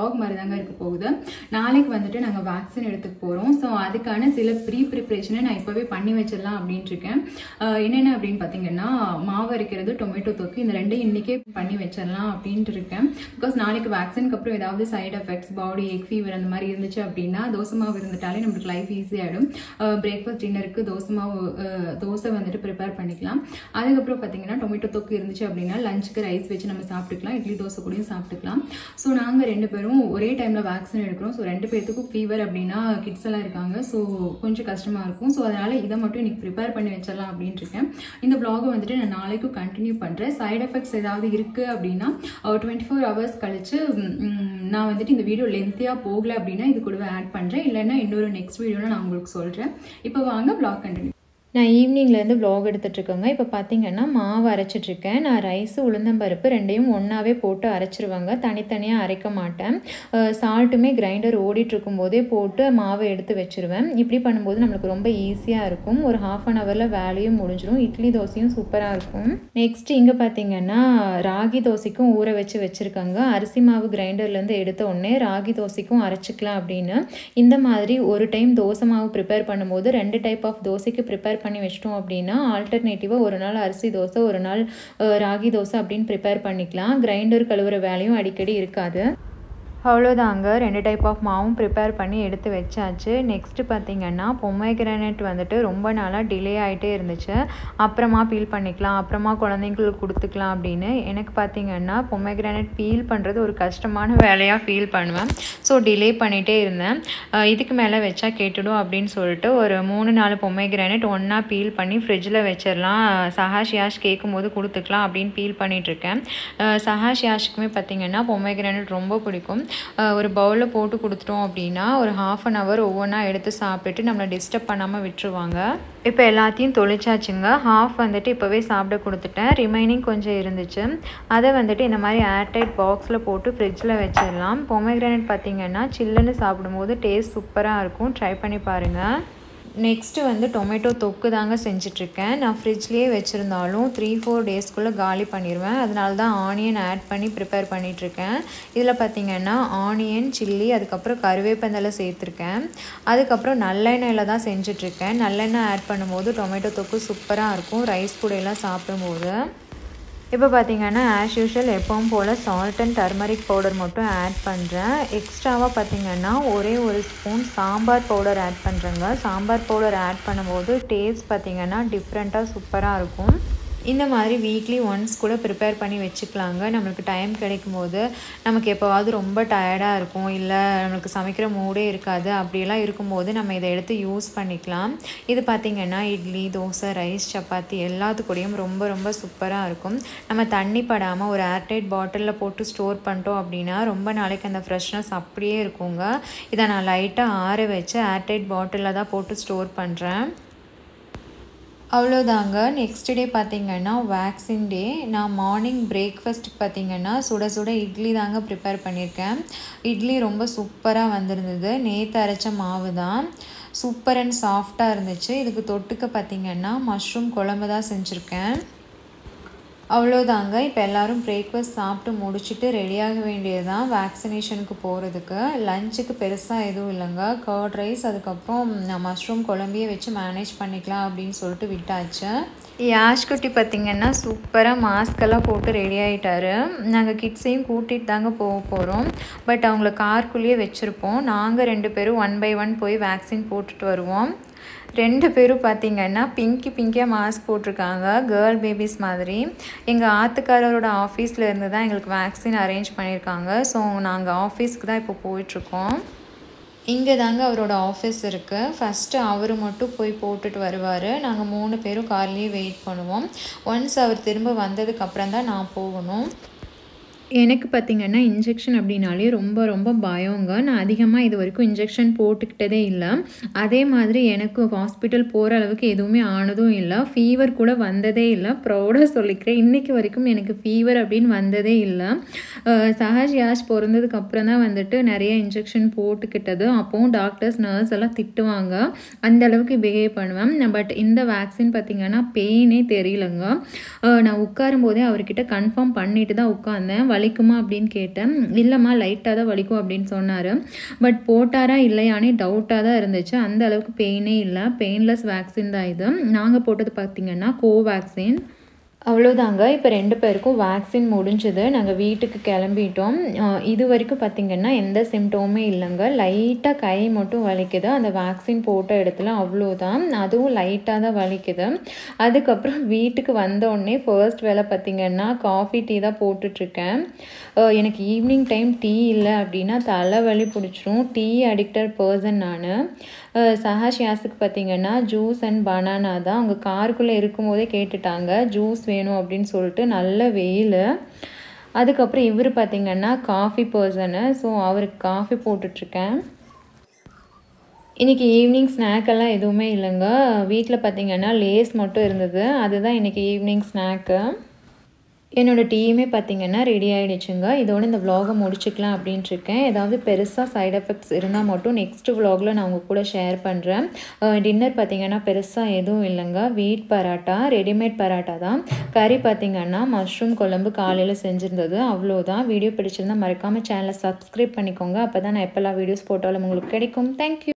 vlog மாதிரி தாங்க இருக்க போகுது நாளைக்கு வந்துட்டு நாங்கள் வேக்சின் எடுத்துக்க போகிறோம் ஸோ அதுக்கான சில ப்ரீ ப்ரிப்ரேஷனை நான் இப்போவே பண்ணி வச்சிடலாம் அப்படின்ட்டு இருக்கேன் ஆஹ் என்னென்ன அப்படின்னு பார்த்தீங்கன்னா மாவு அரைக்கிறது டொமேட்டோ தொக்கு இந்த ரெண்டையும் இன்னைக்கே பண்ணி வச்சிடலாம் அப்படின்ட்டு இருக்கேன் பிகாஸ் நாளைக்கு வேக்சினுக்கு அப்புறம் ஏதாவது side effects body ache fever அந்த மாதிரி இருந்துச்சு அப்படின்னா தோசை மாவு இருந்துட்டாலே நம்மளுக்கு லைஃப் ஈஸி ஆகிடும் பிரேக்ஃபாஸ்ட் டின்னருக்கு தோசை மாவு ஆஹ் தோசை வந்துட்டு ப்ரிப்பேர் பண்ணிக்கலாம் அதுக்கப்புறம் பார்த்தீங்கன்னா டொமேட்டோ தொக்கு இருந்துச்சு அப்படின்னா லஞ்சுக்கு ரைஸ் வச்சு நம்ம சாப்பிட்டுக்கலாம் இட்லி தோசை கூடயும் சாப்பிட்டுக்கலாம் ஸோ நாங்கள் ரெண்டு பேரும் ஒரே டைமில் வேக்சின் எடுக்கிறோம் ஸோ ரெண்டு பேர்த்துக்கும் ஃபீவர் அப்படின்னா கிட்ஸ் எல்லாம் இருக்காங்க ஸோ கொஞ்சம் கஷ்டமாக இருக்கும் ஸோ அதனால் இதை மட்டும் இன்னைக்கு ப்ரிப்பேர் பண்ணி வச்சிடலாம் அப்படின்ட்டு இருக்கேன் இந்த vlog-அ வந்துட்டு நான் நாளைக்கும் கண்டினியூ பண்ணுறேன் சைடு எஃபெக்ட்ஸ் ஏதாவது இருக்குது அப்படின்னா டுவெண்ட்டி ஃபோர் ஹவர்ஸ் கழிச்சு ம், நான் வந்துட்டு இந்த வீடியோ லென்த்தியாக போகல அப்படின்னா இது கூடவே ஆட் பண்ணுறேன் இல்லைன்னா இன்னொரு நெக்ஸ்ட் வீடியோவில் நான் உங்களுக்கு சொல்கிறேன் இப்போ வாங்க vlog கண்டினியூ நான் ஈவினிங்லேருந்து vlog எடுத்துட்டு இருக்கேங்க இப்போ பார்த்தீங்கன்னா மாவு அரைச்சிட்ருக்கேன் நான் ரைஸு உளுந்தம்பருப்பு ரெண்டையும் ஒன்றாவே போட்டு அரைச்சிருவாங்க தனித்தனியாக அரைக்க மாட்டேன் சால்ட்டுமே கிரைண்டர் ஓடிட்டுருக்கும் போதே போட்டு மாவை எடுத்து வச்சிருவேன் இப்படி பண்ணும்போது நம்மளுக்கு ரொம்ப ஈஸியாக இருக்கும் ஒரு ஹாஃப் அன் ஹவரில் வேலையும் முடிஞ்சிடும் இட்லி தோசையும் சூப்பராக இருக்கும் நெக்ஸ்ட் இங்கே பார்த்தீங்கன்னா ராகி தோசைக்கும் ஊற வச்சு வச்சுருக்காங்க அரிசி மாவு கிரைண்டர்லேருந்து எடுத்த உடனே ராகி தோசைக்கும் அரைச்சிக்கலாம் அப்படின்னு இந்த மாதிரி ஒரு டைம் தோசை மாவு ப்ரிப்பேர் பண்ணும்போது ரெண்டு டைப் ஆஃப் தோசைக்கு ப்ரிப்பேர் பண்ணி வச்சிட்டோம் அப்படின்னா ஆல்டர்னேட்டிவாக ஒரு நாள் அரிசி தோசை ஒரு நாள் அஹ், ராகி தோசை அப்படின்னு ப்ரிப்பேர் பண்ணிக்கலாம் கிரைண்டர் கழுவுற வேலையும் அடிக்கடி இருக்காது அவ்வளோதாங்க ரெண்டு டைப் ஆஃப் மாவும் ப்ரிப்பேர் பண்ணி எடுத்து வச்சாச்சு நெக்ஸ்ட்டு பார்த்தீங்கன்னா பொம்மைக்ரானட் வந்துட்டு ரொம்ப நாளாக டிலே ஆகிட்டே இருந்துச்சு அப்புறமா பீல் பண்ணிக்கலாம் அப்புறமா குழந்தைங்களுக்கு கொடுத்துக்கலாம் அப்படின்னு எனக்கு பார்த்தீங்கன்னா பொம்மைக்ரானட் பீல் பண்ணுறது ஒரு கஷ்டமான வேலையாக ஃபீல் பண்ணுவேன் ஸோ டிலே பண்ணிகிட்டே இருந்தேன் அஹ் இதுக்கு மேலே வச்சா கேட்டுடும் அப்படின்னு சொல்லிட்டு ஒரு மூணு நாலு பொம்மைக்ரானட் ஒன்றா பீல் பண்ணி ஃப்ரிட்ஜில் வச்சிடலாம் சஹாஷ் யாஷ் கேட்கும் போது கொடுத்துக்கலாம் அப்படின்னு பீல் பண்ணிகிட்ருக்கேன் சஹாஷ் யாஷுக்குமே பார்த்தீங்கன்னா பொம்மைக்ரானட் ரொம்ப பிடிக்கும் அஹ் ஒரு பவுலில் போட்டு கொடுத்துட்டோம் அப்படின்னா ஒரு ஹாஃப் அன் ஹவர் ஒவ்வொன்றா எடுத்து சாப்பிட்டுட்டு நம்மளை டிஸ்டர்ப் பண்ணாமல் விட்டுருவாங்க இப்போ எல்லாத்தையும் தொளிச்சாச்சுங்க ஹாஃப் வந்துட்டு இப்போவே சாப்பிட கொடுத்துட்டேன் ரிமைனிங் கொஞ்சம் இருந்துச்சு அதை வந்துட்டு இந்த மாதிரி ஏர்டைட் பாக்ஸில் போட்டு ஃப்ரிட்ஜில் வச்சிடலாம் பொம்மைக்ரானட் பார்த்தீங்கன்னா சில்லுன்னு சாப்பிடும்போது டேஸ்ட் சூப்பராக இருக்கும் ட்ரை பண்ணி பாருங்கள் நெக்ஸ்ட்டு வந்து டொமேட்டோ தொக்கு தாங்க செஞ்சிட்ருக்கேன் நான் ஃப்ரிட்ஜ்லேயே வச்சுருந்தாலும் த்ரீ ஃபோர் டேஸ்க்குள்ளே காலி பண்ணிடுவேன் அதனால தான் ஆனியன் ஆட் பண்ணி ப்ரிப்பேர் பண்ணிகிட்ருக்கேன் இதில் பார்த்தீங்கன்னா ஆனியன் சில்லி அதுக்கப்புறம் கருவேப்பந்தலை சேர்த்துருக்கேன் அதுக்கப்புறம் நல்லெண்ணெயில் தான் செஞ்சிட்ருக்கேன் நல்லெண்ணெய் ஆட் பண்ணும்போது டொமேட்டோ தொக்கு சூப்பராக இருக்கும் ரைஸ் கூட எல்லாம் சாப்பிடும்போது இப்போ பார்த்தீங்கன்னா ஆஸ் யூஷுவல் எப்பவும் போல் சால்ட் அண்ட் டர்மரிக் பவுடர் மட்டும் ஆட் பண்ணுறேன் எக்ஸ்ட்ராவாக பார்த்தீங்கன்னா ஒரே ஒரு ஸ்பூன் சாம்பார் பவுடர் ஆட் பண்ணுறேங்க சாம்பார் பவுடர் ஆட் பண்ணும்போது டேஸ்ட் பார்த்தீங்கன்னா டிஃப்ரெண்ட்டாக சூப்பராக இருக்கும் இந்த மாதிரி வீக்லி ஒன்ஸ் கூட ப்ரிப்பேர் பண்ணி வச்சுக்கலாங்க நம்மளுக்கு டைம் கிடைக்கும் போது நமக்கு எப்போவாவது ரொம்ப டயர்டாக இருக்கும் இல்லை நம்மளுக்கு சமைக்கிற மூடே இருக்காது அப்படியெல்லாம் இருக்கும்போது நம்ம இதை எடுத்து யூஸ் பண்ணிக்கலாம் இது பார்த்திங்கன்னா இட்லி தோசை ரைஸ் சப்பாத்தி எல்லாத்துக்கூடயும் ரொம்ப ரொம்ப சூப்பராக இருக்கும் நம்ம தண்ணி படாமல் ஒரு ஏர்டைட் பாட்டிலில் போட்டு ஸ்டோர் பண்ணிட்டோம் அப்படின்னா ரொம்ப நாளைக்கு அந்த ஃப்ரெஷ்னஸ் அப்படியே இருக்குங்க இதை நான் லைட்டாக ஆற வச்சு ஏர்டைட் பாட்டிலில் தான் போட்டு ஸ்டோர் பண்ணுறேன் அவ்வளோதாங்க நெக்ஸ்ட் டே பார்த்தீங்கன்னா வேக்சின் டே நான் மார்னிங் பிரேக்ஃபாஸ்ட்டுக்கு பார்த்தீங்கன்னா சுட சுட இட்லி தாங்க ப்ரிப்பேர் பண்ணியிருக்கேன் இட்லி ரொம்ப சூப்பராக வந்திருந்தது நேற்று அரைச்ச மாவு தான் சூப்பர் அண்ட் சாஃப்டாக இருந்துச்சு இதுக்கு தொட்டுக்க பார்த்தீங்கன்னா மஷ்ரூம் குழம்பு தான் செஞ்சுருக்கேன் அவ்வளோதாங்க இப்போ எல்லோரும் பிரேக்ஃபாஸ்ட் சாப்பிட்டு முடிச்சுட்டு ரெடியாக வேண்டியது தான் வேக்சினேஷனுக்கு போகிறதுக்கு லஞ்சுக்கு பெருசாக எதுவும் இல்லைங்க கர்ட் ரைஸ் அதுக்கப்புறம் மஷ்ரூம் குழம்பையே வச்சு மேனேஜ் பண்ணிக்கலாம் அப்படின்னு சொல்லிட்டு விட்டாச்சு யாஷ் குட்டி பார்த்திங்கன்னா சூப்பராக மாஸ்கெல்லாம் போட்டு ரெடி ஆகிட்டாரு நாங்கள் கிட்ஸையும் கூட்டிகிட்டு தாங்க போக போகிறோம் பட் அவங்கள கார்க்குள்ளேயே வச்சுருப்போம் நாங்கள் ரெண்டு பேரும் ஒன் பை ஒன் போய் வேக்சின் போட்டுட்டு வருவோம் ரெண்டு பேரும் பார்த்தீங்கன்னா பிங்கி பிங்கியாக மாஸ்க் போட்டிருக்காங்க கேர்ள் பேபிஸ் மாதிரி எங்கள் ஆத்துக்காரரோட ஆஃபீஸில் இருந்து தான் எங்களுக்கு வேக்சின் அரேஞ்ச் பண்ணியிருக்காங்க ஸோ நாங்கள் ஆஃபீஸ்க்கு தான் இப்போ போயிட்டுருக்கோம் இங்கே தாங்க அவரோட ஆஃபீஸ் இருக்குது ஃபஸ்ட்டு அவர் மட்டும் போய் போட்டுட்டு வருவார் நாங்கள் மூணு பேரும் கார்லேயே வெயிட் பண்ணுவோம் ஒன்ஸ் அவர் திரும்ப வந்ததுக்கப்புறம் தான் நான் போகணும் எனக்கு பார்த்திங்கன்னா இன்ஜெக்ஷன் அப்படின்னாலே ரொம்ப ரொம்ப பயங்க நான் அதிகமாக இது வரைக்கும் இன்ஜெக்ஷன் போட்டுக்கிட்டதே இல்லை அதே மாதிரி எனக்கு ஹாஸ்பிட்டல் போகிற அளவுக்கு எதுவுமே ஆனதும் இல்லை ஃபீவர் கூட வந்ததே இல்லை ப்ரௌடாக சொல்லிக்கிறேன் இன்றைக்கி வரைக்கும் எனக்கு ஃபீவர் அப்படின்னு வந்ததே இல்லை அஹ் சஹாஜ் யாஷ் பிறந்ததுக்கு அப்புறம் தான் வந்துட்டு நிறைய இன்ஜெக்ஷன் போட்டுக்கிட்டது அப்போவும் டாக்டர்ஸ் நர்ஸ் எல்லாம் திட்டுவாங்க அந்த அளவுக்கு பிஹேவ் பண்ணுவேன் பட் இந்த வேக்சின் பார்த்திங்கன்னா பெயினே தெரியலங்க அஹ் நான் உட்காரும் போதே அவர்கிட்ட கன்ஃபார்ம் பண்ணிட்டு தான் உட்காந்தேன் வலிக்குமா அப்படின்னு கேட்டேன் இல்லைம்மா லைட்டாக தான் வலிக்கும் அப்படின்னு சொன்னார் பட் போட்டாரா இல்லையானே டவுட்டாக தான் இருந்துச்சு அந்த அளவுக்கு பெயினே இல்லை பெயின்லெஸ் வேக்சின் தான் இது நாங்கள் போட்டது பார்த்திங்கன்னா கோவேக்சின் அவ்வளோதாங்க இப்போ ரெண்டு பேருக்கும் வேக்சின் முடிஞ்சது நாங்கள் வீட்டுக்கு கிளம்பிட்டோம் அஹ் இது வரைக்கும் பார்த்திங்கன்னா எந்த சிம்டமுமே இல்லைங்க லைட்டாக கை மட்டும் வலிக்குது அந்த வேக்சின் போட்ட இடத்துல அவ்வளோதான் அதுவும் லைட்டாக தான் வலிக்குது அதுக்கப்புறம் வீட்டுக்கு வந்தோடனே ஃபர்ஸ்ட் வேலை பார்த்திங்கன்னா காஃபி டீ தான் போட்டுட்ருக்கேன் அஹ் எனக்கு ஈவினிங் டைம் டீ இல்லை அப்படின்னா தலைவலி பிடிச்சிரும் டீ அடிக்டட் பர்சன் நான் சஹாஷ் யாஸுக்கு பார்த்தீங்கன்னா ஜூஸ் அண்ட் பனானா தான் அவங்க காருக்குள்ளே இருக்கும்போதே கேட்டுட்டாங்க ஜூஸ் வேணும் அப்படின்னு சொல்லிட்டு நல்ல வெயில் அதுக்கப்புறம் இவர் பார்த்தீங்கன்னா காஃபி பர்சனு ஸோ அவருக்கு காஃபி போட்டுட்ருக்கேன் இன்றைக்கி ஈவினிங் ஸ்நாக் எல்லாம் எதுவுமே இல்லைங்க வீட்டில் பார்த்தீங்கன்னா லேஸ் மட்டும் இருந்தது அதுதான் இன்றைக்கி ஈவினிங் ஸ்நாக்கு என்னோடய டீயுமே பார்த்தீங்கன்னா ரெடி ஆகிடுச்சுங்க இதோட இந்த vlog-அ முடிச்சுக்கலாம் அப்படின்ட்டு இருக்கேன் ஏதாவது பெருசாக சைடு எஃபெக்ட்ஸ் இருந்தால் மட்டும் நெக்ஸ்ட் vlog-ல நான் உங்கள் கூட ஷேர் பண்ணுறேன் டின்னர் பார்த்தீங்கன்னா பெருசாக எதுவும் இல்லைங்க வீட் பராட்டா ரெடிமேட் பராட்டா தான் கறி பார்த்தீங்கன்னா மஷ்ரூம் குழம்பு காலையில் செஞ்சுருந்தது அவ்வளோதான் வீடியோ பிடிச்சிருந்தா மறக்காமல் சேனலை சப்ஸ்கிரைப் பண்ணிக்கோங்க அப்போ தான் நான் எப்போல்லாம் வீடியோஸ் போட்டாலும் உங்களுக்கு கிடைக்கும் தேங்க்யூ